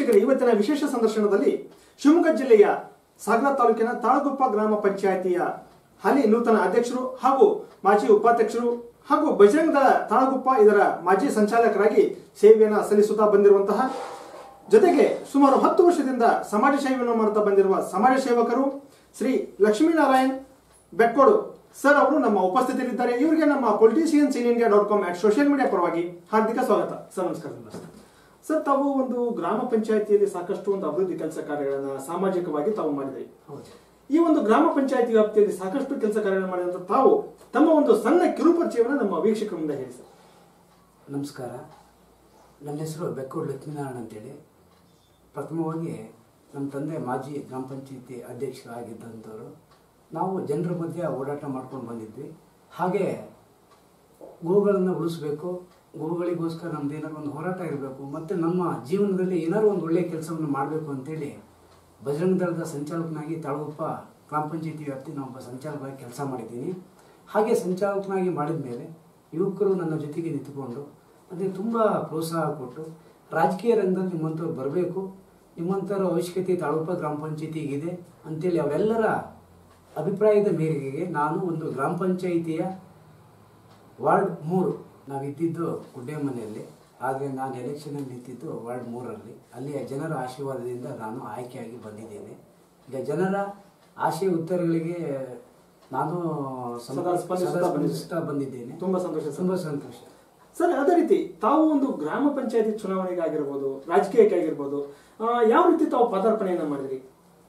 ವೀಕ್ಷಕರೇ ಇವತ್ತಿನ ವಿಶೇಷ ಸಂದರ್ಶನದಲ್ಲಿ ಶಿವಮೊಗ್ಗ ಜಿಲ್ಲೆಯ ಸಾಗರ ತಾಲೂಕಿನ ತಾಳಗುಪ್ಪ ಗ್ರಾಮ ಪಂಚಾಯಿತಿಯ ಹಾಲಿ ನೂತನ ಅಧ್ಯಕ್ಷರು ಹಾಗೂ ಮಾಜಿ ಉಪಾಧ್ಯಕ್ಷರು ಹಾಗೂ ಬಜರಂಗ ದಳ ತಾಳಗುಪ್ಪ ಇದರ ಮಾಜಿ ಸಂಚಾಲಕರಾಗಿ ಸೇವೆಯನ್ನು ಸಲ್ಲಿಸುತ್ತಾ ಬಂದಿರುವಂತಹ ಜೊತೆಗೆ ಸುಮಾರು ಹತ್ತು ವರ್ಷದಿಂದ ಸಮಾಜ ಸೇವೆಯನ್ನು ಮಾಡುತ್ತಾ ಬಂದಿರುವ ಸಮಾಜ ಸೇವಕರು ಶ್ರೀ ಲಕ್ಷ್ಮೀನಾರಾಯಣ್ ಬೆಕ್ಕೋಡು ಸರ್ ಅವರು ನಮ್ಮ ಉಪಸ್ಥಿತಿಯಲ್ಲಿದ್ದಾರೆ ಇವರಿಗೆ ನಮ್ಮ politicians in India dot com at social media ಪರವಾಗಿ ಹಾರ್ದಿಕ ಸ್ವಾಗತ ಸರ್ ನಮಸ್ಕಾರ ಸರ್ ತಾವು ಒಂದು ಗ್ರಾಮ ಪಂಚಾಯಿತಿಯಲ್ಲಿ ಸಾಕಷ್ಟು ಒಂದು ಅಭಿವೃದ್ಧಿ ಕೆಲಸ ಕಾರ್ಯಗಳನ್ನ ಸಾಮಾಜಿಕವಾಗಿ ತಾವು ಮಾಡಿದ್ರಿ ಈ ಒಂದು ಗ್ರಾಮ ಪಂಚಾಯಿತಿ ವ್ಯಾಪ್ತಿಯಲ್ಲಿ ಸಾಕಷ್ಟು ಕೆಲಸ ಕಾರ್ಯಗಳನ್ನು ಮಾಡಿದಂತ ತಾವು ತಮ್ಮ ಒಂದು ಸಣ್ಣ ಕಿರುಪರಿಚಯವನ್ನು ನಮ್ಮ ವೀಕ್ಷಕರ ಮುಂದೆ ಹೇಳಿ ಸರ್ ನಮಸ್ಕಾರ ನನ್ನ ಹೆಸರು ಬೆಕ್ಕೋಡು ಲಕ್ಷ್ಮೀನಾರಾಯಣ ಅಂತೇಳಿ ಪ್ರಥಮವಾಗಿ ನಮ್ಮ ತಂದೆ ಮಾಜಿ ಗ್ರಾಮ ಪಂಚಾಯತಿ ಅಧ್ಯಕ್ಷರಾಗಿದ್ದಂಥವ್ರು ನಾವು ಜನರ ಮಧ್ಯೆ ಓಡಾಟ ಮಾಡ್ಕೊಂಡು ಬಂದಿದ್ವಿ ಹಾಗೆ ಗೋಗಳನ್ನು ಉಳಿಸ್ಬೇಕು ಗೋಗಳಿಗೋಸ್ಕರ ನಮ್ದು ಏನಾದ್ರು ಒಂದು ಹೋರಾಟ ಇರಬೇಕು ಮತ್ತು ನಮ್ಮ ಜೀವನದಲ್ಲಿ ಏನಾದ್ರು ಒಂದು ಒಳ್ಳೆಯ ಕೆಲಸವನ್ನು ಮಾಡಬೇಕು ಅಂತೇಳಿ ಬಜರಂಗ ದಳದ ಸಂಚಾಲಕನಾಗಿ ತಾಳಗುಪ್ಪ ಗ್ರಾಮ ಪಂಚಾಯತಿ ವ್ಯಾಪ್ತಿ ನಾನು ಒಬ್ಬ ಸಂಚಾಲಕನಾಗಿ ಕೆಲಸ ಮಾಡಿದ್ದೀನಿ ಹಾಗೆ ಸಂಚಾಲಕನಾಗಿ ಮಾಡಿದ ಮೇಲೆ ಯುವಕರು ನನ್ನ ಜೊತೆಗೆ ನಿಂತುಕೊಂಡು ಅದಕ್ಕೆ ತುಂಬ ಪ್ರೋತ್ಸಾಹ ಕೊಟ್ಟು ರಾಜಕೀಯ ರಂಗದಲ್ಲಿ ನಿಮ್ಮಂಥವ್ರು ಬರಬೇಕು ನಿಮ್ಮಂಥವ್ರ ಅವಶ್ಯಕತೆ ತಾಳಗುಪ್ಪ ಗ್ರಾಮ ಪಂಚಾಯತಿಗಿದೆ ಅಂತೇಳಿ ಅವರೆಲ್ಲರ ಅಭಿಪ್ರಾಯದ ಮೇರೆಗೆ ನಾನು ಒಂದು ಗ್ರಾಮ ಪಂಚಾಯಿತಿಯ ವಾರ್ಡ್ ಮೂರು ನಾವು ಇದ್ದಿದ್ದು ಗುಡ್ಡೆ ಮನೆಯಲ್ಲಿ ಆದರೆ ನಾನು ಎಲೆಕ್ಷನಲ್ಲಿ ನಿಂತಿದ್ದು ವಾರ್ಡ್ ಮೂರರಲ್ಲಿ ಅಲ್ಲಿಯ ಜನರ ಆಶೀರ್ವಾದದಿಂದ ನಾನು ಆಯ್ಕೆಯಾಗಿ ಬಂದಿದ್ದೇನೆ ಈಗ ಜನರ ಆಶಯ ಉತ್ತರಗಳಿಗೆ ನಾನು ಸಮ- ಸದಾ ಸ್ಪಂದಿಸುತ್ತಾ ಸದಾ ಸ್ಪಂದಿಸುತ್ತಾ ಬಂದಿದ್ದೇನೆ ತುಂಬಾ ಸಂತೋಷ ಸರ್ ತುಂಬಾ ಸಂತೋಷ ಸರ್ ಅದೇ ರೀತಿ ತಾವು ಒಂದು ಗ್ರಾಮ ಪಂಚಾಯತಿ ಚುನಾವಣೆಗೆ ಆಗಿರ್ಬೋದು ರಾಜಕೀಯಕ್ಕೆ ಆಗಿರ್ಬೋದು ಆ, ಯಾವ ರೀತಿ ತಾವು ಪದಾರ್ಪಣೆಯನ್ನ ಮಾಡಿದ್ರಿ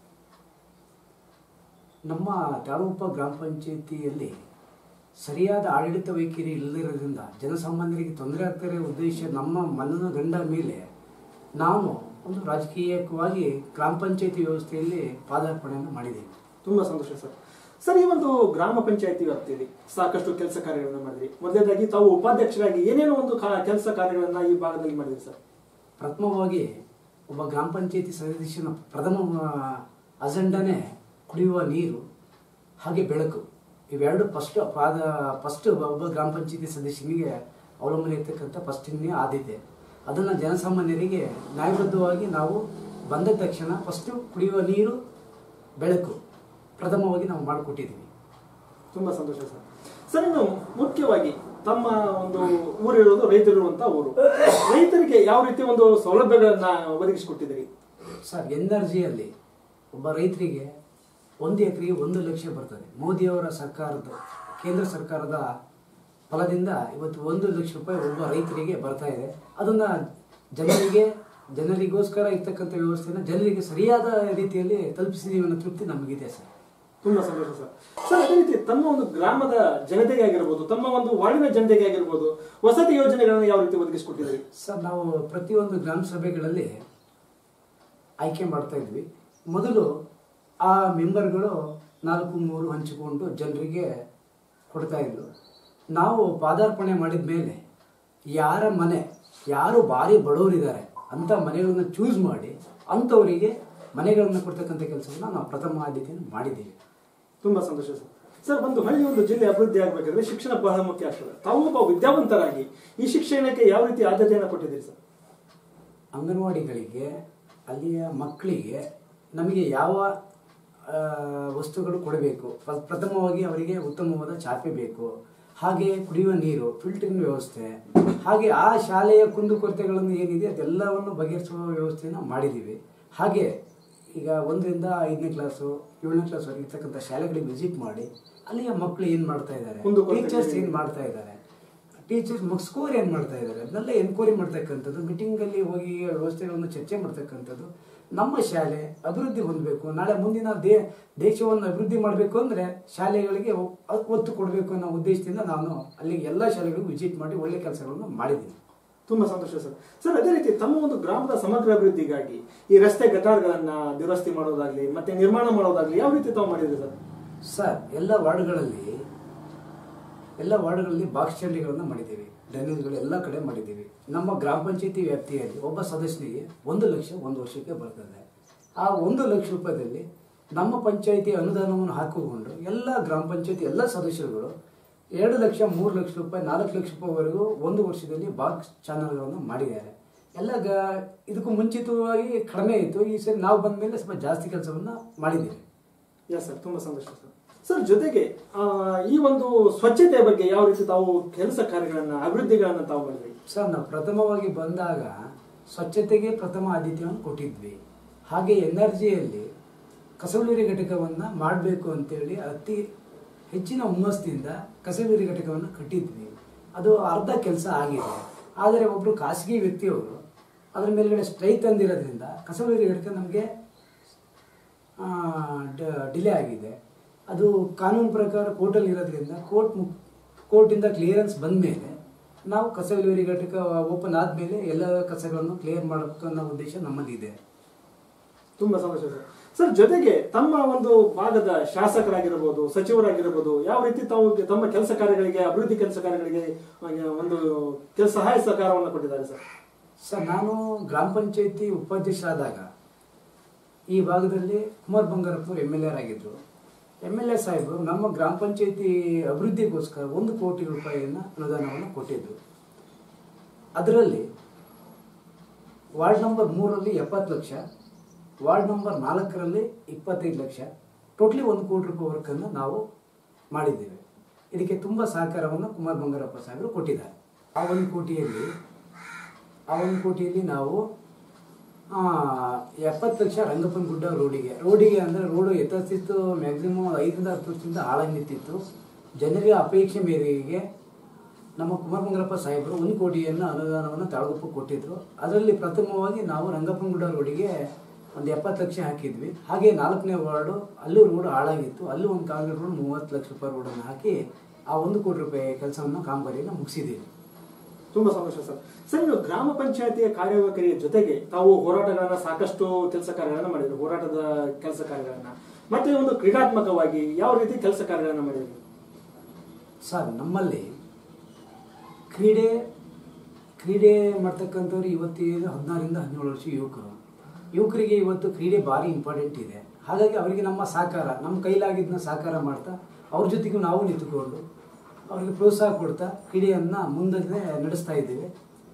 ನಮ್ಮ ತಾಳಗುಪ್ಪ ಗ್ರಾಮ ಪಂಚಾಯಿತಿಯಲ್ಲಿ ಸರಿಯಾದ ಆಡಳಿತ ವೈಖರಿ ಇಲ್ಲದಿರೋದ್ರಿಂದ ಜನಸಾಮಾನ್ಯರಿಗೆ ತೊಂದರೆ ಆಗ್ತಾರೆ ಉದ್ದೇಶ ನಮ್ಮ ಮನನ ಗಂಡ ಮೇಲೆ ನಾನು ಒಂದು ರಾಜಕೀಯವಾಗಿ ಗ್ರಾಮ ಪಂಚಾಯಿತಿ ವ್ಯವಸ್ಥೆಯಲ್ಲಿ ಪಾದಾರ್ಪಣೆಯನ್ನು ಮಾಡಿದ್ದೇನೆ ತುಂಬಾ ಸಂತೋಷ ಸರ್ ಸರ್ ಈ ಒಂದು ಗ್ರಾಮ ಪಂಚಾಯತಿ ವ್ಯಾಪ್ತಿಯಲ್ಲಿ ಸಾಕಷ್ಟು ಕೆಲಸ ಕಾರ್ಯಗಳನ್ನು ಮಾಡಿದ್ರಿ ಮೊದಲನೇದಾಗಿ ತಾವು ಉಪಾಧ್ಯಕ್ಷರಾಗಿ ಏನೇನೋ ಒಂದು ಕೆಲಸ ಕಾರ್ಯಗಳನ್ನ ಈ ಭಾಗದಲ್ಲಿ ಮಾಡಿದ್ರಿ ಸರ್ ಪ್ರಥಮವಾಗಿ ಒಬ್ಬ ಗ್ರಾಮ ಪಂಚಾಯತಿ ಸದಸ್ಯನ ಪ್ರಥಮ ಅಜೆಂಡಾನೇ ಕುಡಿಯುವ ನೀರು ಹಾಗೆ ಬೆಳಕು ಇವೆರಡು ಫಸ್ಟ್ ಪಾದ ಫಸ್ಟ್ ಒಬ್ಬ ಗ್ರಾಮ ಪಂಚಾಯತಿ ಸದಸ್ಯನಿಗೆ ಅವಲಂಬನೆ ಇರ್ತಕ್ಕಂಥ ಫಸ್ಟಿನೇ ಆದ್ಯತೆ ಅದನ್ನು ಜನಸಾಮಾನ್ಯರಿಗೆ ನ್ಯಾಯಬದ್ಧವಾಗಿ ನಾವು ಬಂದ ತಕ್ಷಣ ಫಸ್ಟು ಕುಡಿಯುವ ನೀರು ಬೆಳಕು ಪ್ರಥಮವಾಗಿ ನಾವು ಮಾಡಿಕೊಟ್ಟಿದ್ದೀವಿ ತುಂಬಾ ಸಂತೋಷ ಸರ್ ಸರ್ ಇನ್ನು ಮುಖ್ಯವಾಗಿ ತಮ್ಮ ಒಂದು ಊರಿರೋದು ರೈತರಿರುವಂತ ಊರು ರೈತರಿಗೆ ಯಾವ ರೀತಿ ಒಂದು ಸೌಲಭ್ಯಗಳನ್ನ ಒದಗಿಸಿಕೊಟ್ಟಿದ್ದೀರಿ ಸರ್ ಎನರ್ಜಿಯಲ್ಲಿ ಒಬ್ಬ ರೈತರಿಗೆ ಒಂದು ಎಕರೆಗೆ ಒಂದು ಲಕ್ಷ ಬರ್ತದೆ ಮೋದಿಯವರ ಸರ್ಕಾರದ ಕೇಂದ್ರ ಸರ್ಕಾರದ ಫಲದಿಂದ ಇವತ್ತು ಒಂದು ಲಕ್ಷ ರೂಪಾಯಿ ಒಬ್ಬ ರೈತರಿಗೆ ಬರ್ತಾ ಇದೆ ಅದನ್ನ ಜನರಿಗೆ ಜನರಿಗೋಸ್ಕರ ಇರ್ತಕ್ಕಂಥ ವ್ಯವಸ್ಥೆನ ಜನರಿಗೆ ಸರಿಯಾದ ರೀತಿಯಲ್ಲಿ ತಲುಪಿಸಿದೀವಿ ಅನ್ನೋ ತೃಪ್ತಿ ನಮಗಿದೆ ಸರ್ ತುಂಬಾ ಸಂತೋಷ ಸರ್ ಸರ್ ಅದೇ ರೀತಿ ತಮ್ಮ ಒಂದು ಗ್ರಾಮದ ಜನತೆಗೆ ಆಗಿರ್ಬೋದು ತಮ್ಮ ಒಂದು ವಾರ್ಡಿನ ಜನತೆಗೆ ಆಗಿರ್ಬೋದು ವಸತಿ ಯೋಜನೆಗಳನ್ನ ಯಾವ ರೀತಿ ಒದಗಿಸಿಕೊಟ್ಟಿದ್ದೀರಿ ಸರ್ ನಾವು ಪ್ರತಿಯೊಂದು ಗ್ರಾಮ ಸಭೆಗಳಲ್ಲಿ ಆಯ್ಕೆ ಮಾಡ್ತಾ ಇದ್ವಿ ಮೊದಲು ಆ ಮೆಂಬರ್ಗಳು ನಾಲ್ಕು ಮೂರು ಹಂಚಿಕೊಂಡು ಜನರಿಗೆ ಕೊಡ್ತಾ ಇದ್ರು ನಾವು ಪಾದಾರ್ಪಣೆ ಮಾಡಿದ ಮೇಲೆ ಯಾರ ಮನೆ ಯಾರು ಭಾರಿ ಬಡವರಿದ್ದಾರೆ ಅಂಥ ಮನೆಗಳನ್ನ ಚೂಸ್ ಮಾಡಿ ಅಂಥವರಿಗೆ ಮನೆಗಳನ್ನು ಕೊಡ್ತಕ್ಕಂಥ ಕೆಲಸವನ್ನು ನಾವು ಪ್ರಥಮ ಆದ್ಯತೆಯನ್ನು ಮಾಡಿದ್ದೀವಿ ತುಂಬಾ ಸಂತೋಷ ಸರ್ ಸರ್ ಒಂದು ಹಳ್ಳಿ ಒಂದು ಜಿಲ್ಲೆ ಅಭಿವೃದ್ಧಿ ಆಗಬೇಕಾದ್ರೆ ಶಿಕ್ಷಣ ಬಹಳ ಮುಖ್ಯ ಆಗ್ತದೆ ತಾವು ಒಬ್ಬ ವಿದ್ಯಾವಂತರಾಗಿ ಈ ಶಿಕ್ಷಣಕ್ಕೆ ಯಾವ ರೀತಿ ಆದ್ಯತೆಯನ್ನು ಕೊಟ್ಟಿದ್ದೀರಿ ಸರ್ ಅಂಗನವಾಡಿಗಳಿಗೆ ಅಲ್ಲಿಯ ಮಕ್ಕಳಿಗೆ ನಮಗೆ ಯಾವ ಆ, ವಸ್ತುಗಳು ಕೊಡಬೇಕು ಪ್ರ- ಪ್ರಥಮವಾಗಿ ಅವರಿಗೆ ಉತ್ತಮವಾದ ಚಾಪೆ ಬೇಕು ಹಾಗೆ ಕುಡಿಯುವ ನೀರು ಫಿಲ್ಟರಿನ ವ್ಯವಸ್ಥೆ ಹಾಗೆ ಆ ಶಾಲೆಯ ಕುಂದುಕೊರತೆಗಳನ್ನು ಏನಿದೆ ಅದೆಲ್ಲವನ್ನು ಬಗೆಹರಿಸುವ ವ್ಯವಸ್ಥೆಯನ್ನು ಮಾಡಿದ್ದೀವಿ ಹಾಗೆ ಈಗ ಒಂದರಿಂದ ಐದನೇ ಕ್ಲಾಸು ಏಳನೇ ಕ್ಲಾಸ್ವರೆಗೆ ಇರ್ತಕ್ಕಂಥ ಶಾಲೆಗಳಿಗೆ ವಿಸಿಟ್ ಮಾಡಿ ಅಲ್ಲಿಯ ಮಕ್ಕಳು ಏನು ಮಾಡ್ತಾ ಇದ್ದಾರೆ ಕುಂದುಕೊರತೆ ಟೀಚರ್ಸ್ ಏನು ಮಾಡ್ತಾ ಇದ್ದಾರೆ ಟೀಚರ್ಸ್ ಸ್ಕೋರ್ ಏನು ಮಾಡ್ತಾ ಇದ್ದಾರೆ ಅದನ್ನೆಲ್ಲ ಎನ್ಕ್ವೈರಿ ಮಾಡ್ತಕ್ಕಂಥದ್ದು ಮೀಟಿಂಗಲ್ಲಿ ಹೋಗಿ ವ್ಯವಸ್ಥೆಗಳನ್ನು ಚರ್ಚೆ ಮಾಡ್ತಕ್ಕಂಥದ್ದು ನಮ್ಮ ಶಾಲೆ ಅಭಿವೃದ್ಧಿ ಹೊಂದಬೇಕು ನಾಳೆ ಮುಂದಿನ ದೇ ದೇಶವನ್ನು ಅಭಿವೃದ್ಧಿ ಮಾಡಬೇಕು ಅಂದರೆ ಶಾಲೆಗಳಿಗೆ ಒ- ಒತ್ತು ಕೊಡಬೇಕು ಅನ್ನೋ ಉದ್ದೇಶದಿಂದ ನಾನು ಅಲ್ಲಿ ಎಲ್ಲ ಶಾಲೆಗಳಿಗೂ ವಿಸಿಟ್ ಮಾಡಿ ಒಳ್ಳೆ ಕೆಲಸಗಳನ್ನು ಮಾಡಿದ್ದೀನಿ ತುಂಬಾ ಸಂತೋಷ ಸರ್ ಸರ್ ಅದೇ ರೀತಿ ತಮ್ಮ ಒಂದು ಗ್ರಾಮದ ಸಮಗ್ರ ಅಭಿವೃದ್ಧಿಗಾಗಿ ಈ ರಸ್ತೆ ಗಟಾರ್ಗಳನ್ನ ದುರಸ್ತಿ ಮಾಡೋದಾಗ್ಲಿ ಮತ್ತೆ ನಿರ್ಮಾಣ ಮಾಡೋದಾಗ್ಲಿ ಯಾವ ರೀತಿ ತಾವು ಮಾಡಿದ್ರಿ ಸರ್ ಸರ್ ಎಲ್ಲ ವಾರ್ಡ್ಗಳಲ್ಲಿ ಎಲ್ಲ ವಾರ್ಡ್ಗಳಲ್ಲಿ ಬಾಕ್ಸ್ ಚಂಡಿಗಳನ್ನು ಮಾಡಿದ್ದೀವಿ ಡ್ರೈನೇಜ್ಗಳು ಎಲ್ಲ ಕಡೆ ಮಾಡಿದ್ದೀವಿ ನಮ್ಮ ಗ್ರಾಮ ಪಂಚಾಯತಿ ವ್ಯಾಪ್ತಿಯಲ್ಲಿ ಒಬ್ಬ ಸದಸ್ಯನಿಗೆ ಒಂದು ಲಕ್ಷ ಒಂದು ವರ್ಷಕ್ಕೆ ಬರ್ತದೆ ಆ ಒಂದು ಲಕ್ಷ ರೂಪಾಯಿದಲ್ಲಿ ನಮ್ಮ ಪಂಚಾಯಿತಿ ಅನುದಾನವನ್ನು ಹಾಕಿಕೊಂಡು ಎಲ್ಲ ಗ್ರಾಮ ಪಂಚಾಯತಿ ಎಲ್ಲ ಸದಸ್ಯರುಗಳು ಎರಡು ಲಕ್ಷ ಮೂರು ಲಕ್ಷ ರೂಪಾಯಿ ನಾಲ್ಕು ಲಕ್ಷ ರೂಪಾಯಿವರೆಗೂ ಒಂದು ವರ್ಷದಲ್ಲಿ ಬಾಕ್ಸ್ ಚಾನಲ್ಗಳನ್ನು ಮಾಡಿದ್ದಾರೆ ಎಲ್ಲ ಗ ಇದಕ್ಕೂ ಮುಂಚಿತವಾಗಿ ಕಡಿಮೆ ಇತ್ತು ಈ ಸರಿ ನಾವು ಬಂದ ಮೇಲೆ ಸ್ವಲ್ಪ ಜಾಸ್ತಿ ಕೆಲಸವನ್ನು ಮಾಡಿದ್ದೀವಿ ಎಸ್ ಸರ್ ತುಂಬಾ ಸಂತೋಷ ಸರ್ ಸರ್ ಜೊತೆಗೆ ಆ, ಈ ಒಂದು ಸ್ವಚ್ಛತೆಯ ಬಗ್ಗೆ ಯಾವ ರೀತಿ ತಾವು ಕೆಲಸ ಕಾರ್ಯಗಳನ್ನ ಅಭಿವೃದ್ಧಿಗಳನ್ನ ತಾವು ಮಾಡಿದ್ರಿ ಸರ್ ನಾವು ಪ್ರಥಮವಾಗಿ ಬಂದಾಗ ಸ್ವಚ್ಛತೆಗೆ ಪ್ರಥಮ ಆದ್ಯತೆಯನ್ನು ಕೊಟ್ಟಿದ್ವಿ ಹಾಗೆ ಎನರ್ಜಿಯಲ್ಲಿ ಕಸಬಳೂರಿ ಘಟಕವನ್ನು ಮಾಡಬೇಕು ಅಂತೇಳಿ ಅತಿ ಹೆಚ್ಚಿನ ಹುಮ್ಮಸ್ಸಿನಿಂದ ಕಸಬಳೂರಿ ಘಟಕವನ್ನು ಕಟ್ಟಿದ್ವಿ ಅದು ಅರ್ಧ ಕೆಲಸ ಆಗಿದೆ ಆದರೆ ಒಬ್ಬರು ಖಾಸಗಿ ವ್ಯಕ್ತಿಯವರು ಅದರ ಮೇಲ್ಗಡೆ ಸ್ಟ್ರೈ ತಂದಿರೋದ್ರಿಂದ ಕಸಬಳೂರಿ ಘಟಕ ನಮಗೆ ಡಿಲೇ ಆಗಿದೆ ಅದು ಕಾನೂನು ಪ್ರಕಾರ ಕೋರ್ಟಲ್ಲಿ ಇರೋದ್ರಿಂದ ಕೋರ್ಟ್ ಮುಕ್ ಕೋರ್ಟಿಂದ ಕ್ಲಿಯರೆನ್ಸ್ ಬಂದ ಮೇಲೆ ನಾವು ಕಸ ವಿಲೇವಾರಿ ಘಟಕ ಓಪನ್ ಆದಮೇಲೆ ಎಲ್ಲ ಕಸಗಳನ್ನು ಕ್ಲಿಯರ್ ಮಾಡಬೇಕು ಅನ್ನೋ ಉದ್ದೇಶ ನಮ್ಮಲ್ಲಿದೆ ತುಂಬಾ ಸಂತೋಷ ಸರ್ ಸರ್ ಜೊತೆಗೆ ತಮ್ಮ ಒಂದು ಭಾಗದ ಶಾಸಕರಾಗಿರಬಹುದು ಸಚಿವರಾಗಿರಬಹುದು ಯಾವ ರೀತಿ ತಾವು ತಮ್ಮ ಕೆಲಸ ಕಾರ್ಯಗಳಿಗೆ ಅಭಿವೃದ್ಧಿ ಕೆಲಸ ಕಾರ್ಯಗಳಿಗೆ ಆ, ಒಂದು ಕೆಲಸ ಸಹಾಯ ಸಹಕಾರವನ್ನು ಕೊಟ್ಟಿದ್ದಾರೆ ಸರ್ ಸರ್ ನಾನು ಗ್ರಾಮ ಪಂಚಾಯತಿ ಉಪಾಧ್ಯಕ್ಷರಾದಾಗ ಈ ಭಾಗದಲ್ಲಿ ಕುಮಾರ್ ಬಂಗಾರಪ್ಪನವರು ಎಮ್ ಎಲ್ ಎರ್ ಆಗಿದ್ರು ಎಮ್ ಎಲ್ ಎ ಸಾಹೇಬರು ನಮ್ಮ ಗ್ರಾಮ ಪಂಚಾಯತಿ ಅಭಿವೃದ್ಧಿಗೋಸ್ಕರ ಒಂದು ಕೋಟಿ ರೂಪಾಯಿಯನ್ನು ಅನುದಾನವನ್ನು ಕೊಟ್ಟಿದ್ರು ಅದರಲ್ಲಿ ವಾರ್ಡ್ ನಂಬರ್ ಮೂರರಲ್ಲಿ ಎಪ್ಪತ್ತು ಲಕ್ಷ ವಾರ್ಡ್ ನಂಬರ್ ನಾಲ್ಕರಲ್ಲಿ ಇಪ್ಪತ್ತೈದು ಲಕ್ಷ ಟೋಟ್ಲಿ ಒಂದು ಕೋಟಿ ರೂಪಾಯಿ ವರ್ಕನ್ನು ನಾವು ಮಾಡಿದ್ದೇವೆ ಇದಕ್ಕೆ ತುಂಬ ಸಹಕಾರವನ್ನು ಕುಮಾರ್ ಬಂಗಾರಪ್ಪ ಸಾಹೇಬರು ಕೊಟ್ಟಿದ್ದಾರೆ ಆ ಒಂದು ಕೋಟಿಯಲ್ಲಿ ಆ ಒಂದು ಕೋಟಿಯಲ್ಲಿ ನಾವು ಆ, ಎಪ್ಪತ್ತು ಲಕ್ಷ ರಂಗಪ್ಪನ ಗುಡ್ಡ ರೋಡಿಗೆ ರೋಡಿಗೆ ಅಂದರೆ ರೋಡು ಎತ್ತಿತ್ತು ಮ್ಯಾಕ್ಸಿಮಮ್ ಐದರಿಂದ ಹತ್ತು ವರ್ಷದಿಂದ ಹಾಳಾಗಿ ನಿಂತಿತ್ತು ಜನರಿಗೆ ಅಪೇಕ್ಷೆ ಮೇರೆಗೆ ನಮ್ಮ ಕುಮಾರ ಬಂಗಾರಪ್ಪ ಸಾಹೇಬರು ಒಂದು ಕೋಟಿಯನ್ನು ಅನುದಾನವನ್ನು ತಾಳಗುಪ್ಪಕ್ಕೆ ಕೊಟ್ಟಿದ್ರು ಅದರಲ್ಲಿ ಪ್ರಥಮವಾಗಿ ನಾವು ರಂಗಪ್ಪನ ಗುಡ್ಡ ರೋಡಿಗೆ ಒಂದು ಎಪ್ಪತ್ತು ಲಕ್ಷ ಹಾಕಿದ್ವಿ ಹಾಗೆ ನಾಲ್ಕನೇ ವಾರ್ಡು ಅಲ್ಲೂ ರೋಡ್ ಹಾಳಾಗಿತ್ತು ಅಲ್ಲೂ ಒಂದು ಕಾಂಕ್ರೀಟ್ ರೋಡ್ ಮೂವತ್ತು ಲಕ್ಷ ರೂಪಾಯಿ ರೋಡನ್ನು ಹಾಕಿ ಆ ಒಂದು ಕೋಟಿ ರೂಪಾಯಿ ಕೆಲಸವನ್ನು ಕಾಮಗಾರಿಯನ್ನು ಮುಗಿಸಿದ್ದೀವಿ ತುಂಬಾ ಸಂತೋಷ ಸರ್ ಸರ್ ನೀವು ಗ್ರಾಮ ಪಂಚಾಯತಿಯ ಕಾರ್ಯವೈಖರಿಯ ಜೊತೆಗೆ ತಾವು ಹೋರಾಟಗಳನ್ನ ಸಾಕಷ್ಟು ಕೆಲಸ ಕಾರ್ಯಗಳನ್ನ ಮಾಡಿದ್ರು ಹೋರಾಟದ ಕೆಲಸ ಕಾರ್ಯಗಳನ್ನ ಮತ್ತೆ ಒಂದು ಕ್ರೀಡಾತ್ಮಕವಾಗಿ ಯಾವ ರೀತಿ ಕೆಲಸ ಕಾರ್ಯಗಳನ್ನ ಮಾಡಿದ್ರಿ ಸರ್ ನಮ್ಮಲ್ಲಿ ಕ್ರೀಡೆ ಕ್ರೀಡೆ ಮಾಡ್ತಕ್ಕಂಥವ್ರು ಇವತ್ತೇನು ಹದಿನಾರರಿಂದ ಹದಿನೇಳು ವರ್ಷ ಯುವಕರು ಯುವಕರಿಗೆ ಇವತ್ತು ಕ್ರೀಡೆ ಭಾರಿ ಇಂಪಾರ್ಟೆಂಟ್ ಇದೆ ಹಾಗಾಗಿ ಅವರಿಗೆ ನಮ್ಮ ಸಹಕಾರ ನಮ್ಮ ಕೈಲಾಗಿದ್ದನ್ನ ಸಹಕಾರ ಮಾಡ್ತಾ ಅವ್ರ ಜೊತೆಗೂ ನಾವು ನಿಂತುಕೊಂಡು ಅವರಿಗೆ ಪ್ರೋತ್ಸಾಹ ಕೊಡ್ತಾ ಕ್ರೀಡೆಯನ್ನು ಮುಂದೆ ನಡೆಸ್ತಾ ಇದ್ದೇವೆ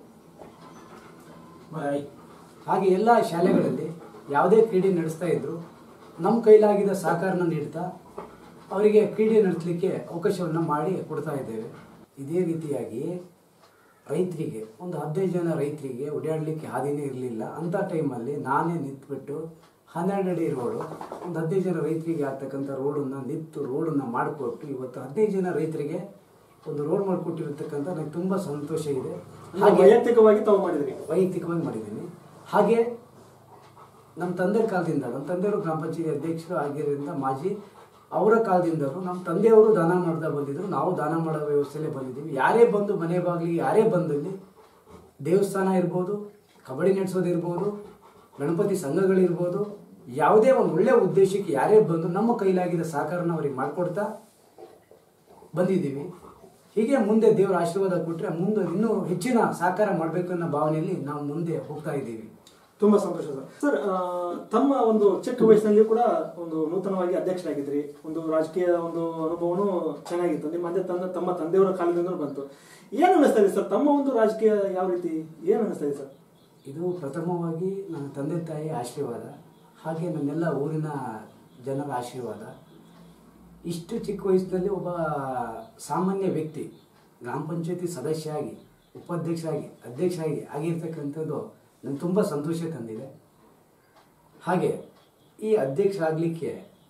ಹಾಗೆ ಎಲ್ಲ ಶಾಲೆಗಳಲ್ಲಿ ಯಾವುದೇ ಕ್ರೀಡೆ ನಡೆಸ್ತಾ ಇದ್ರು ನಮ್ಮ ಕೈಲಾಗಿದ್ದ ಸಹಕಾರನ ನೀಡ್ತಾ ಅವರಿಗೆ ಕ್ರೀಡೆ ನಡೆಸಲಿಕ್ಕೆ ಅವಕಾಶವನ್ನು ಮಾಡಿ ಕೊಡ್ತಾ ಇದ್ದೇವೆ ಇದೇ ರೀತಿಯಾಗಿ ರೈತರಿಗೆ ಒಂದು ಹದಿನೈದು ಜನ ರೈತರಿಗೆ ಓಡಾಡಲಿಕ್ಕೆ ಹಾದಿನೇ ಇರಲಿಲ್ಲ ಅಂಥ ಟೈಮಲ್ಲಿ ನಾನೇ ನಿಂತ್ಬಿಟ್ಟು ಹನ್ನೆರಡು ಅಡಿ ರೋಡು ಒಂದು ಹದಿನೈದು ಜನ ರೈತರಿಗೆ ಆಗ್ತಕ್ಕಂಥ ರೋಡನ್ನು ನಿಂತು ರೋಡನ್ನು ಮಾಡಿಕೊಟ್ಟು ಇವತ್ತು ಹದಿನೈದು ಜನ ರೈತರಿಗೆ ಒಂದು ರೋಡ್ ಮಾಡಿಕೊಟ್ಟಿರ್ತಕ್ಕಂಥ ನನಗೆ ತುಂಬ ಸಂತೋಷ ಇದೆ ಹಾಗೆ ವೈಯಕ್ತಿಕವಾಗಿ ತಾವು ಮಾಡಿದ್ರಿ ವೈಯಕ್ತಿಕವಾಗಿ ಮಾಡಿದ್ದೀನಿ ಹಾಗೆ ನಮ್ಮ ತಂದೆ ಕಾಲದಿಂದ ನಮ್ಮ ತಂದೆಯವರು ಗ್ರಾಮ ಪಂಚಾಯತಿ ಅಧ್ಯಕ್ಷರು ಆಗಿರೋದ್ರಿಂದ ಮಾಜಿ ಅವರ ಕಾಲದಿಂದಲೂ ನಮ್ಮ ತಂದೆಯವರು ದಾನ ಮಾಡ್ತಾ ಬಂದಿದ್ರು ನಾವು ದಾನ ಮಾಡೋ ವ್ಯವಸ್ಥೆಯಲ್ಲೇ ಬಂದಿದ್ದೀವಿ ಯಾರೇ ಬಂದು ಮನೆ ಬಾಗಿಲಿಗೆ ಯಾರೇ ಬಂದಲ್ಲಿ ದೇವಸ್ಥಾನ ಇರ್ಬೋದು ಕಬಡ್ಡಿ ನಡೆಸೋದಿರ್ಬೋದು ಗಣಪತಿ ಸಂಘಗಳಿರ್ಬೋದು ಯಾವುದೇ ಒಂದು ಒಳ್ಳೆಯ ಉದ್ದೇಶಕ್ಕೆ ಯಾರೇ ಬಂದು ನಮ್ಮ ಕೈಲಾಗಿದ್ದ ಸಹಕಾರನ ಅವರಿಗೆ ಮಾಡಿಕೊಡ್ತಾ ಬಂದಿದ್ದೀವಿ ಹೀಗೆ ಮುಂದೆ ದೇವರ ಆಶೀರ್ವಾದ ಕೊಟ್ಟರೆ ಮುಂದೆ ಇನ್ನೂ ಹೆಚ್ಚಿನ ಸಹಕಾರ ಮಾಡಬೇಕು ಅನ್ನೋ ಭಾವನೆಯಲ್ಲಿ ನಾವು ಮುಂದೆ ಹೋಗ್ತಾ ಇದ್ದೀವಿ ತುಂಬಾ ಸಂತೋಷ ಸರ್ ಸರ್ ಆ, ತಮ್ಮ ಒಂದು ಚಿಕ್ಕ ವಯಸ್ಸಿನಲ್ಲಿ ಕೂಡ ಒಂದು ನೂತನವಾಗಿ ಅಧ್ಯಕ್ಷರಾಗಿದ್ರಿ ಒಂದು ರಾಜಕೀಯ ಒಂದು ಅನುಭವನು ಚೆನ್ನಾಗಿತ್ತು ನಿಮ್ಮ ತಂದೆ ತನ್ನ ತಮ್ಮ ತಂದೆಯವರ ಕಾಲದಿಂದ ಬಂತು ಏನ್ ಅನಿಸ್ತಾ ಇದೆ ಸರ್ ತಮ್ಮ ಒಂದು ರಾಜಕೀಯ ಯಾವ ರೀತಿ ಏನ್ ಅನಿಸ್ತಾ ಇದೆ ಸರ್ ಇದು ಪ್ರಥಮವಾಗಿ ನನ್ನ ತಂದೆ ತಾಯಿ ಆಶೀರ್ವಾದ ಹಾಗೆ ನನ್ನೆಲ್ಲ ಊರಿನ ಜನರ ಆಶೀರ್ವಾದ ಇಷ್ಟು ಚಿಕ್ಕ ವಯಸ್ಸಿನಲ್ಲಿ ಒಬ್ಬ ಸಾಮಾನ್ಯ ವ್ಯಕ್ತಿ ಗ್ರಾಮ ಪಂಚಾಯತಿ ಸದಸ್ಯ ಆಗಿ ಉಪಾಧ್ಯಕ್ಷರಾಗಿ ಅಧ್ಯಕ್ಷರಾಗಿ ಆಗಿರ್ತಕ್ಕಂಥದ್ದು ನನಗೆ ತುಂಬ ಸಂತೋಷ ತಂದಿದೆ ಹಾಗೆ ಈ ಅಧ್ಯಕ್ಷ ಆಗಲಿಕ್ಕೆ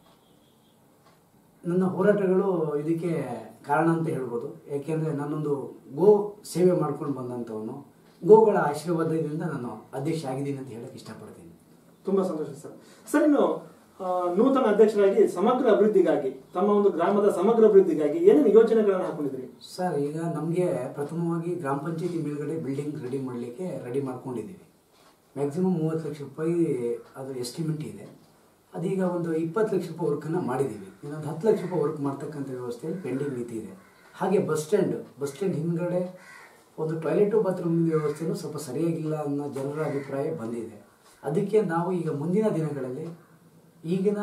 ನನ್ನ ಹೋರಾಟಗಳು ಇದಕ್ಕೆ ಕಾರಣ ಅಂತ ಹೇಳ್ಬೋದು ಯಾಕೆಂದರೆ ನಾನೊಂದು ಗೋ ಸೇವೆ ಮಾಡ್ಕೊಂಡು ಬಂದಂಥವನು ಗೋಗಳ ಆಶೀರ್ವಾದದಿಂದ ನಾನು ಅಧ್ಯಕ್ಷ ಆಗಿದ್ದೀನಿ ಅಂತ ಹೇಳಕ್ಕೆ ಇಷ್ಟಪಡ್ತೀನಿ ತುಂಬಾ ಸಂತೋಷ ಸರ್ ಸರ್ ಇನ್ನು ಆ, ನೂತನ ಅಧ್ಯಕ್ಷರಾಗಿ ಸಮಗ್ರ ಅಭಿವೃದ್ಧಿಗಾಗಿ ತಮ್ಮ ಒಂದು ಗ್ರಾಮದ ಸಮಗ್ರ ಅಭಿವೃದ್ಧಿಗಾಗಿ ಏನೇನು ಯೋಜನೆಗಳನ್ನು ಹಾಕೊಂಡಿದ್ರಿ ಸರ್ ಈಗ ನಮಗೆ ಪ್ರಥಮವಾಗಿ ಗ್ರಾಮ ಪಂಚಾಯತಿ ಮೇಲ್ಗಡೆ ಬಿಲ್ಡಿಂಗ್ ರೆಡಿ ಮಾಡಲಿಕ್ಕೆ ರೆಡಿ ಮಾಡ್ಕೊಂಡಿದ್ದೀವಿ ಮ್ಯಾಕ್ಸಿಮಮ್ ಮೂವತ್ತು ಲಕ್ಷ ರೂಪಾಯಿ ಅದು ಎಸ್ಟಿಮೇಟ್ ಇದೆ ಅದೀಗ ಒಂದು ಇಪ್ಪತ್ತು ಲಕ್ಷ ರೂಪಾಯಿ ವರ್ಕನ್ನು ಮಾಡಿದ್ದೀವಿ ಇನ್ನೊಂದು ಹತ್ತು ಲಕ್ಷ ರೂಪಾಯಿ ವರ್ಕ್ ಮಾಡ್ತಕ್ಕಂಥ ವ್ಯವಸ್ಥೆಯಲ್ಲಿ ಪೆಂಡಿಂಗ್ ನಿಂತಿದೆ ಹಾಗೆ ಬಸ್ ಸ್ಟ್ಯಾಂಡ್ ಬಸ್ ಸ್ಟ್ಯಾಂಡ್ ಹಿಂದ್ಗಡೆ ಒಂದು ಟಾಯ್ಲೆಟು ಬಾತ್ರೂಮ್ ವ್ಯವಸ್ಥೆನೂ ಸ್ವಲ್ಪ ಸರಿಯಾಗಿಲ್ಲ ಅನ್ನೋ ಜನರ ಅಭಿಪ್ರಾಯ ಬಂದಿದೆ ಅದಕ್ಕೆ ನಾವು ಈಗ ಮುಂದಿನ ದಿನಗಳಲ್ಲಿ ಈಗಿನ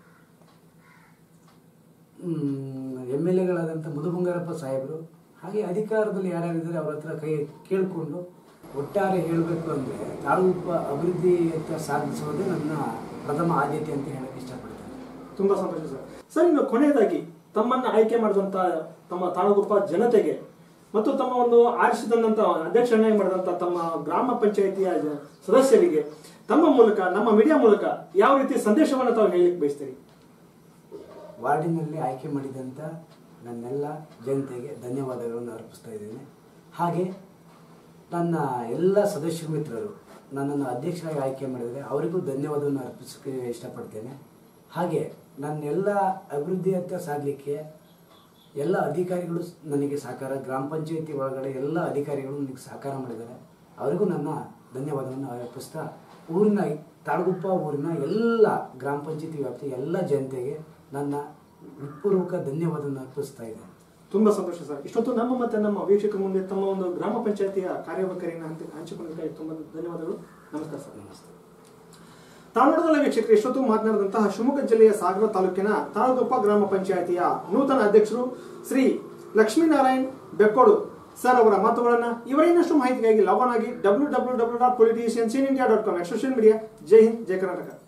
ಎಮ್ ಎಲ್ ಎಗಳಾದಂಥ ಮಧು ಬಂಗಾರಪ್ಪ ಸಾಹೇಬರು ಹಾಗೆ ಅಧಿಕಾರದಲ್ಲಿ ಯಾರ್ಯಾರಿದ್ದಾರೆ ಅವ್ರ ಹತ್ರ ಕೈ ಕೇಳಿಕೊಂಡು ಒಟ್ಟಾರೆ ಹೇಳಬೇಕು ಅಂದರೆ ತಾಳಗುಪ್ಪ ಅಭಿವೃದ್ಧಿಯತ್ತ ಸಾಧಿಸುವುದೇ ನನ್ನ ಪ್ರಥಮ ಆದ್ಯತೆ ಅಂತ ಹೇಳಕ್ಕೆ ಇಷ್ಟಪಡ್ತೇನೆ ತುಂಬಾ ಸಂತೋಷ ಸರ್ ಸರ್ ಇನ್ನು ಕೊನೆಯದಾಗಿ ತಮ್ಮನ್ನ ಆಯ್ಕೆ ಮಾಡಿದಂತ ತಮ್ಮ ತಾಳಗುಪ್ಪ ಜನತೆಗೆ ಮತ್ತು ತಮ್ಮ ಒಂದು ಆರಿಸಿದಂತ ಅಧ್ಯಕ್ಷರನ್ನಾಗಿ ಮಾಡಿದಂತ ತಮ್ಮ ಗ್ರಾಮ ಪಂಚಾಯಿತಿಯ ಜ- ಸದಸ್ಯರಿಗೆ ತಮ್ಮ ಮೂಲಕ ನಮ್ಮ ಮೀಡಿಯಾ ಮೂಲಕ ಯಾವ ರೀತಿ ಸಂದೇಶವನ್ನು ತಾವು ಹೇಳಲಿಕ್ಕೆ ಬಯಸ್ತೀರಿ ವಾರ್ಡಿನಲ್ಲಿ ಆಯ್ಕೆ ಮಾಡಿದಂಥ ನನ್ನೆಲ್ಲ ಜನತೆಗೆ ಧನ್ಯವಾದಗಳನ್ನು ಅರ್ಪಿಸ್ತಾ ಇದ್ದೇನೆ ಹಾಗೆ ನನ್ನ ಎಲ್ಲ ಸದಸ್ಯ ಮಿತ್ರರು ನನ್ನನ್ನು ಅಧ್ಯಕ್ಷರಾಗಿ ಆಯ್ಕೆ ಮಾಡಿದರೆ ಅವರಿಗೂ ಧನ್ಯವಾದವನ್ನು ಅರ್ಪಿಸೋಕ್ಕೆ ಇಷ್ಟಪಡ್ತೇನೆ ಹಾಗೆ ನನ್ನೆಲ್ಲ ಅಭಿವೃದ್ಧಿಯತ್ತ ಸಾಗಲಿಕ್ಕೆ ಎಲ್ಲ ಅಧಿಕಾರಿಗಳು ನನಗೆ ಸಹಕಾರ ಗ್ರಾಮ ಪಂಚಾಯತಿ ಒಳಗಡೆ ಎಲ್ಲ ಅಧಿಕಾರಿಗಳು ನನಗೆ ಸಹಕಾರ ಮಾಡಿದ್ದಾರೆ ಅವರಿಗೂ ನನ್ನ ಧನ್ಯವಾದವನ್ನು ಅರ್ಪಿಸ್ತಾ ಊರಿನ ತಾಳಗುಪ್ಪ ಊರಿನ ಎಲ್ಲ ಗ್ರಾಮ ಪಂಚಾಯತಿ ವ್ಯಾಪ್ತಿಯ ಎಲ್ಲ ಜನತೆಗೆ ನನ್ನ ಹೃತ್ಪೂರ್ವಕ ಧನ್ಯವಾದವನ್ನು ಅರ್ಪಿಸ್ತಾ ಇದ್ದೇನೆ ತುಂಬಾ ಸಂತೋಷ ಸರ್ ಇಷ್ಟೊತ್ತು ನಮ್ಮ ಮತ್ತೆ ನಮ್ಮ ವೀಕ್ಷಕರ ಮುಂದೆ ತಮ್ಮ ಒಂದು ಗ್ರಾಮ ಪಂಚಾಯತಿಯ ಕಾರ್ಯವೈಖರಿಯನ್ನು ಹಂಚ ಹಂಚಿಕೊಂಡಿದ್ದಕ್ಕೆ ತುಂಬಾ ಧನ್ಯವಾದಗಳು ನಮಸ್ಕಾರ ಸರ್ ನಮಸ್ತೆ ತಾಳ್ವಾಡದ ವೀಕ್ಷಕರು ಇಷ್ಟೊತ್ತು ಮಾತನಾಡಿದಂತಹ ಶಿವಮೊಗ್ಗ ಜಿಲ್ಲೆಯ ಸಾಗರ ತಾಲೂಕಿನ ತಾಳಗುಪ್ಪ ಗ್ರಾಮ ಪಂಚಾಯಿತಿಯ ನೂತನ ಅಧ್ಯಕ್ಷರು ಶ್ರೀ ಲಕ್ಷ್ಮೀನಾರಾಯಣ್ ಬೆಕ್ಕೋಡು ಸರ್ ಅವರ ಮಾತುಗಳನ್ನ ಇವರ ಇನ್ನಷ್ಟು ಮಾಹಿತಿಗಾಗಿ ಲಾಗ್ ಆನ್ ಆಗಿ W W W dot politicians in India dot com social media ಜೈ ಹಿಂದ್ ಜೈ ಕರ್ನಾಟಕ